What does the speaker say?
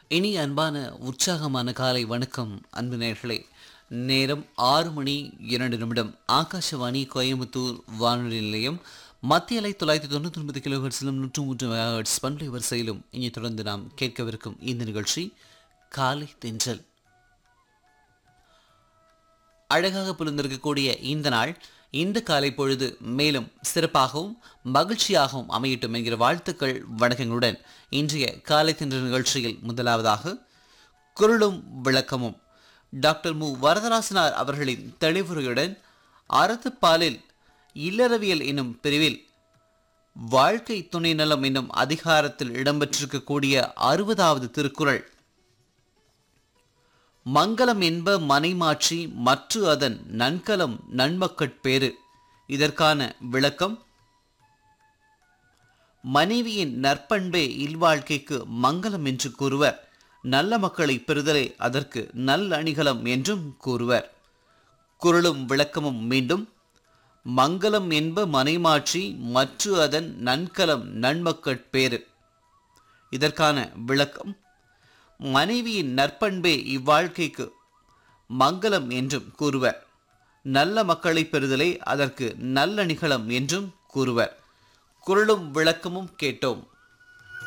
இனி அன்பான உற்சாகமான காலை வணக்கம் அன்பு நேர்களே நேரம் ஆறு மணி இரண்டு நிமிடம் ஆகாஷவாணி கோயம்புத்தூர் வானொலி நிலையம் மத்திய அலை தொள்ளாயிரத்தி தொண்ணூற்றி ஒன்பது கிலோஹெட்ஸிலும் நூற்று மூன்று மெகாஹெட்ஸ் பண்பலை வரிசையிலும் இனி தொடர்ந்து நாம் கேட்கவிருக்கும் இந்த நிகழ்ச்சி காலை தென்றல் அழகாக புலர்ந்திருக்கக்கூடிய இந்த நாள் இந்த காலை பொழுது மேலும் சிறப்பாகவும் மகிழ்ச்சியாகவும் அமையட்டும் என்கிற வாழ்த்துக்கள் வணக்கங்களுடன் இன்றைய காலை தின்ற நிகழ்ச்சியில் முதலாவதாக குரலும் விளக்கமும் டாக்டர் மு வரதராசனார் அவர்களின் தெளிவுரையுடன் அறத்துப்பாலில் இல்லறவியல் என்னும் பிரிவில் வாழ்க்கை துணை நலம் என்னும் அதிகாரத்தில் இடம்பெற்றிருக்கக்கூடிய அறுபதாவது திருக்குறள் மங்களம் என்ப மனைமாட்சி மற்று அதன் நன்கலம் நன்மக்கட்பேறு இதற்கான விளக்கம் மனைவியின் நற்பண்பே இல்வாழ்க்கைக்கு மங்களம் என்று கூறுவர் நல்ல மக்களை பெறுதலே அதற்கு நல்லணிகலம் என்றும் கூறுவர் குரலும் விளக்கமும் மீண்டும் மங்களம் என்ப மனைமாட்சி மற்று அதன் நன்கலம் நன்மக்கட்பேறு இதற்கான விளக்கம் மனைவியின் நற்பண்பே இவ்வாழ்க்கைக்கு மங்களம் என்றும் கூறுவர் நல்ல மக்களை பெறுதலே அதற்கு நல்ல நிகழம் என்றும் கூறுவர் குரலும் விளக்கமும் கேட்டோம்